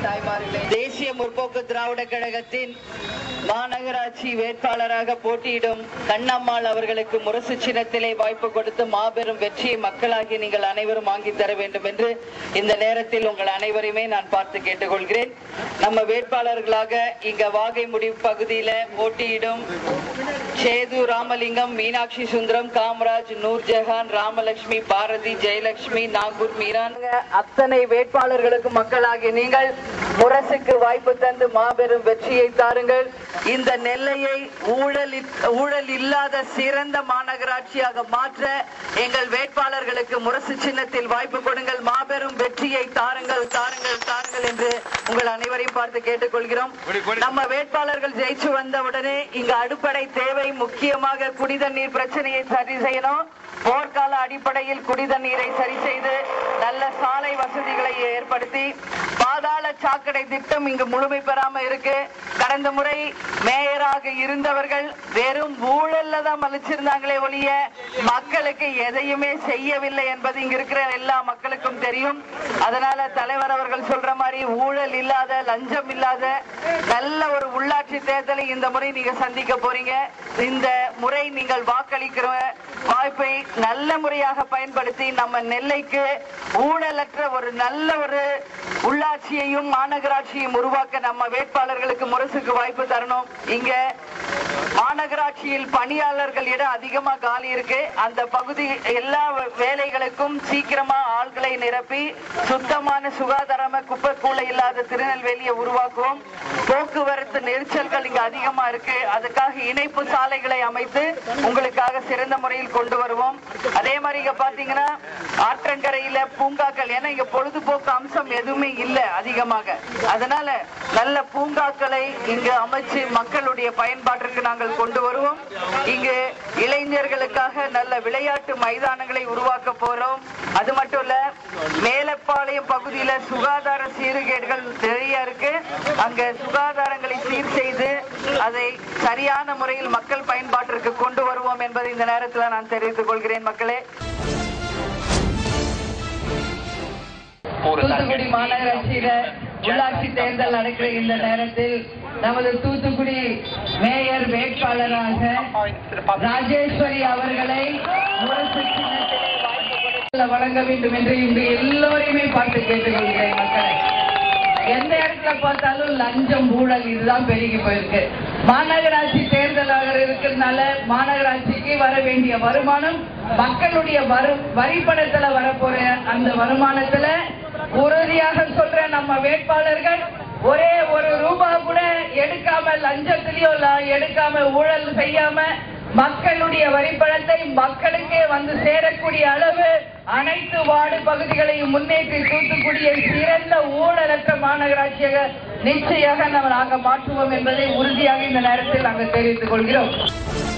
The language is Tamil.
தாய்மார்களே தேசிய முற்போக்கு திராவிட கழகத்தின் மாநகராட்சி வேட்பாளராக போட்டியிடும் கண்ணம்மாள் அவர்களுக்கு முரசு சின்னத்திலே வாய்ப்பு கொடுத்து மாபெரும் வெற்றியை மக்களாகி நீங்கள் அனைவரும் வாங்கி தர வேண்டும் என்று இந்த நேரத்தில் உங்கள் அனைவரையுமே நான் பார்த்து கேட்டுக்கொள்கிறேன் நம்ம வேட்பாளர்களாக இங்க வாகை முடிவு பகுதியில போட்டியிடும் சேது ராமலிங்கம் மீனாட்சி சுந்தரம் காமராஜ் நூர்ஜஹான் ராமலட்சுமி பாரதி ஜெயலட்சுமி நாகூர் மீரான் அத்தனை வேட்பாளர்களுக்கு மக்களாகி நீங்கள் முரசுக்கு வாய்ப்பு தந்து மாபெரும் வெற்றியை தாருங்கள் இந்த நெல்லையை ஊழல் ஊழல் இல்லாத சிறந்த மாநகராட்சியாக மாற்ற எங்கள் வேட்பாளர்களுக்கு முரசு சின்னத்தில் வாய்ப்பு கொடுங்கள் மாபெரும் வெற்றியை தாருங்கள் தாருங்கள் தாருங்கள் என்று உங்கள் அனைவரையும் பார்த்து கேட்டுக்கொள்கிறோம் நம்ம வேட்பாளர்கள் ஜெயிச்சு வந்தவுடனே இங்க அடிப்படை தேவை முக்கியமாக குடிதண்ணீர் பிரச்சனையை சரி செய்யணும் போர்க்கால அடிப்படையில் குடிதண்ணீரை சரி செய்து நல்ல சாலை வசதிகளை ஏற்படுத்தி பாதாள சாக்கடை திட்டம் இங்கு முழுமை பெறாம இருக்கு கடந்த முறை மேயராக இருந்தவர்கள் வெறும் ஊழல்ல தான் மலிச்சிருந்தாங்களே ஒழிய மக்களுக்கு எதையுமே செய்யவில்லை என்பது இங்க இருக்கிற எல்லா மக்களுக்கும் தெரியும் அதனால தலைவர் அவர்கள் சொல்ற மாதிரி ஊழல் இல்லாத லஞ்சம் இல்லாத நல்ல ஒரு உள்ளாட்சி தேர்தலை இந்த முறை நீங்க சந்திக்க போறீங்க இந்த முறை நீங்கள் வாக்களிக்கிற வாய்ப்பை நல்ல முறையாக பயன்படுத்தி நம்ம நெல்லைக்கு ஊழலற்ற ஒரு நல்ல ஒரு உள்ளாட்சியையும் மாநகராட்சியையும் உருவாக்க நம்ம வேட்பாளர்களுக்கு முரசுக்கு வாய்ப்பு தரணும் இங்க மாநகராட்சியில் பணியாளர்கள் இடம் அதிகமா காலி இருக்கு அந்த பகுதி எல்லா வேலைகளுக்கும் சீக்கிரமா ஆள்களை நிரப்பி சுத்தமான சுகாதாரமா குப்பை கூளை இல்லாத திருநெல்வேலியை உருவாக்குவோம் போக்குவரத்து நெரிசல்கள் இங்க அதிகமா இருக்கு அதுக்காக இணைப்பு சாலைகளை அமைத்து உங்களுக்காக சிறந்த முறையில் கொண்டு வருவோம் அதே மாதிரி இங்க பாத்தீங்கன்னா ஆற்றங்கரையில பூங்காக்கள் ஏன்னா இங்க பொழுதுபோக்கு அம்சம் எதுவுமே இல்ல அதிகமாக அதனால நல்ல பூங்காக்களை இங்கு அமைச்சு மக்களுடைய பயன்பாட்டிற்கு நாங்கள் கொண்டு வருவோம் இங்கு இளைஞர்களுக்காக நல்ல விளையாட்டு மைதானங்களை உருவாக்க போறோம் அது மட்டும் இல்ல மேலப்பாளையம் பகுதியில சுகாதார சீர்கேடுகள் நிறைய இருக்கு அங்க சுகாதாரங்களை சீர் செய்து அதை சரியான முறையில் மக்கள் பயன்பாட்டிற்கு கொண்டு வருவோம் என்பதை இந்த நேரத்தில் நான் தெரிவித்துக் கொள்கிறேன் மக்களே தூத்துக்குடி மாநகராட்சியில உள்ளாட்சி தேர்தல் நடக்கிற இந்த நேரத்தில் நமது தூத்துக்குடி மேயர் வேட்பாளராக ராஜேஸ்வரி அவர்களை முரசு சின்னத்திலே வாய்ப்பு கொடுத்து வழங்க வேண்டும் என்று இங்கு எல்லோரையுமே பார்த்து கேட்டுக்கொள்கிறேன் மக்களை எந்த இடத்துல பார்த்தாலும் லஞ்சம் ஊழல் இதுதான் பெருகி போயிருக்கு மாநகராட்சி தேர்தலாக இருக்கிறதுனால மாநகராட்சிக்கு வர வேண்டிய வருமானம் மக்களுடைய வரு வரிப்பணத்துல வரப்போற அந்த வருமானத்துல உறுதியாக சொல்ற நம்ம வேட்பாளர்கள் ஒரே ஒரு ரூபா கூட எடுக்காம லஞ்சத்திலயோ ல- எடுக்காம ஊழல் செய்யாம மக்களுடைய வரிப்பணத்தை மக்களுக்கே வந்து சேரக்கூடிய அளவு அனைத்து வார்டு பகுதிகளையும் முன்னேற்றி தூத்துக்குடியை சிறந்த ஊழலற்ற மாநகராட்சியாக நிச்சயமாக நம்ம நாங்கள் மாற்றுவோம் என்பதை உறுதியாக இந்த நேரத்தில் நாங்கள் தெரிவித்துக் கொள்கிறோம்